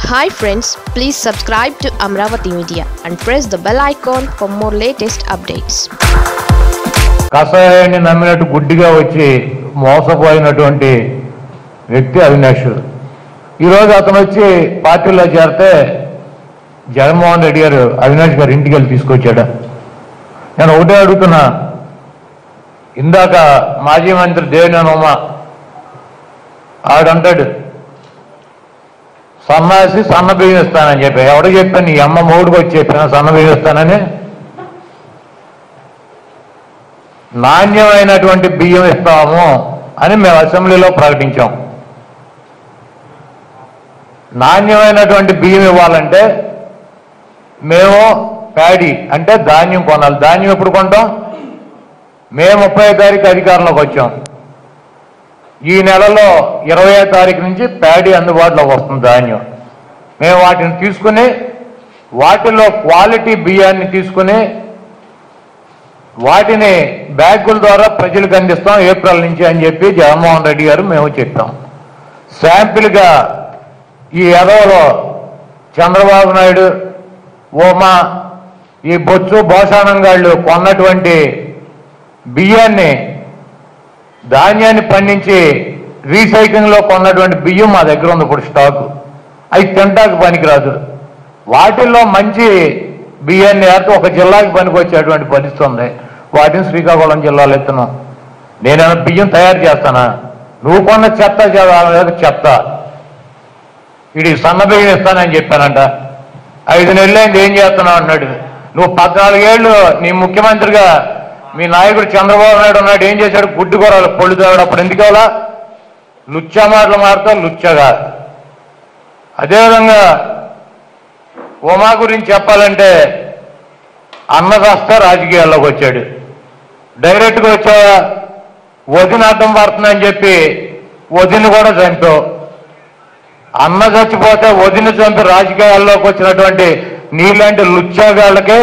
hi friends please subscribe to Amaravati media and press the bell icon for more latest updates కషాయాన్ని నమ్మినట్టు గుడ్డిగా వచ్చి మోసపోయినటువంటి వ్యక్తి అవినాష్ ఈరోజు అతను వచ్చి పార్టీలో చేరితే జగన్మోహన్ రెడ్డి గారు అవినాష్ గారు ఇంటికి వెళ్ళి తీసుకొచ్చాడు నేను ఒకటే అడుగుతున్నా ఇందాక మాజీ మంత్రి దేవినేని ఉమ ఆడంటాడు సన్నాసి సన్న బియ్యం ఇస్తానని చెప్పి ఎవడు చెప్పాను నీ అమ్మ మూడుకు వచ్చి చెప్పిన సన్న బియ్యం ఇస్తానని నాణ్యమైనటువంటి బియ్యం ఇస్తాము అని మేము అసెంబ్లీలో ప్రకటించాం నాణ్యమైనటువంటి బియ్యం ఇవ్వాలంటే మేము ప్యాడీ అంటే ధాన్యం కొనాలి ధాన్యం ఎప్పుడు కొంటాం మే ముప్పై తారీఖు అధికారంలోకి వచ్చాం ఈ నెలలో ఇరవై తారీఖు నుంచి ప్యాడీ అందుబాటులోకి వస్తుంది ధాన్యం మేము వాటిని తీసుకుని వాటిలో క్వాలిటీ బియ్యాన్ని తీసుకుని వాటిని బ్యాగుల ద్వారా ప్రజలకు అందిస్తాం ఏప్రిల్ నుంచి అని చెప్పి జగన్మోహన్ రెడ్డి గారు మేము చెప్పాం శాంపిల్గా ఈ ఎదవలో చంద్రబాబు నాయుడు ఓమా ఈ బొత్సు భోషానంగాళ్ళు కొన్నటువంటి బియ్యాన్ని ధాన్యాన్ని పండించి రీసైక్లింగ్లో కొన్నటువంటి బియ్యం మా దగ్గర ఉంది ఇప్పుడు స్టాకు అవి తింటాకు పనికిరాదు వాటిల్లో మంచి బియ్యాన్ని ఏర్త ఒక జిల్లాకి పనికి వచ్చేటువంటి పరిస్థితి ఉంది వాటిని శ్రీకాకుళం జిల్లాలో ఎత్తున్నాం నేనైనా బియ్యం తయారు చేస్తానా నువ్వు కొన్న చెత్త చే- చెత్త ఇది సన్న బియ్యం ఇస్తానని చెప్పానంట ఐదు నెలలైంది ఏం చేస్తున్నావు అన్నాడు నువ్వు పద్నాలుగేళ్ళు నీ ముఖ్యమంత్రిగా మీ నాయకుడు చంద్రబాబు నాయుడు ఉన్నాడు ఏం చేశాడు గుడ్డు కూరలు పొళ్ళు తేవాడు అప్పుడు ఎందుకు అవలా లుచ్చా మాటలు మారుతావు లుచ్చగా అదేవిధంగా ఉమా గురించి చెప్పాలంటే అన్నదాస్త రాజకీయాల్లోకి వచ్చాడు డైరెక్ట్గా వచ్చా వదిన అడ్డం పడుతుందని చెప్పి వదిన కూడా చంపావు అన్న చచ్చిపోతే వదిన చంపి రాజకీయాల్లోకి వచ్చినటువంటి నీలాంటి లుచ్చాగాళ్ళకే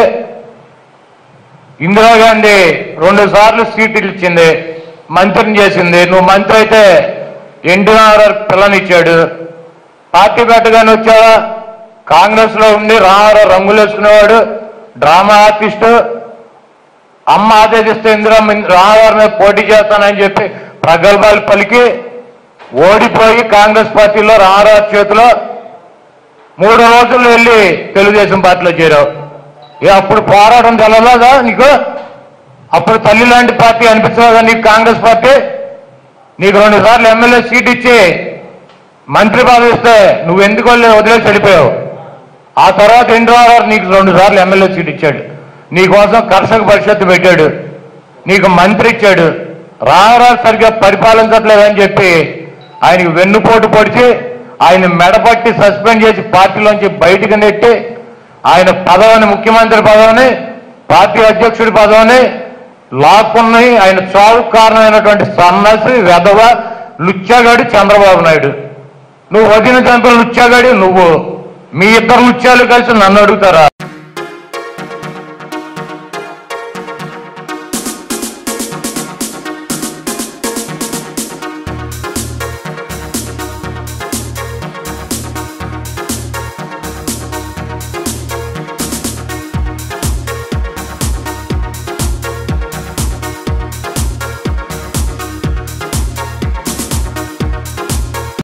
ఇందిరాగాంధీ రెండు సార్లు సీట్లు ఇచ్చింది మంత్రిని చేసింది నువ్వు మంత్రి అయితే ఎన్టీఆర్ పిల్లనిచ్చాడు పార్టీ పెట్టగానే వచ్చావా కాంగ్రెస్ లో ఉండి రామారావు రంగులు వేసుకునేవాడు డ్రామా ఆర్టిస్టు అమ్మ ఆదేశిస్తే ఇందిరా రామారావు మీద పోటీ చేస్తానని చెప్పి ప్రగల్భాలు పలికి ఓడిపోయి కాంగ్రెస్ పార్టీలో రామారావు చేతిలో మూడు రోజులు వెళ్ళి తెలుగుదేశం పార్టీలో చేరావు ఏ అప్పుడు పోరాటం తెలవదా నీకు అప్పుడు తల్లి లాంటి పార్టీ అనిపించదా నీకు కాంగ్రెస్ పార్టీ నీకు రెండు సార్లు ఎమ్మెల్యే సీట్ ఇచ్చి మంత్రి పదవి ఇస్తే నువ్వు ఎందుకు వెళ్ళి వదిలేసి వెళ్ళిపోయావు ఆ తర్వాత ఎన్టీఆర్ నీకు రెండు సార్లు ఎమ్మెల్యే సీట్ ఇచ్చాడు నీకోసం కర్షక పరిషత్తు పెట్టాడు నీకు మంత్రి ఇచ్చాడు రామరాజు సరిగ్గా పరిపాలించట్లేదని చెప్పి ఆయనకి వెన్నుపోటు పొడిచి ఆయన మెడపట్టి సస్పెండ్ చేసి పార్టీలోంచి బయటికి నెట్టి ఆయన పదవిని ముఖ్యమంత్రి పదవిని పార్టీ అధ్యక్షుడి పదవిని లాక్కున్నాయి ఆయన చావుకు కారణమైనటువంటి సన్నాసి వెధవ లుచ్చగాడి చంద్రబాబు నాయుడు నువ్వు వదిన చంపిన లుచ్చగాడి నువ్వు మీ ఇద్దరు లుచ్చాలు కలిసి నన్ను అడుగుతారా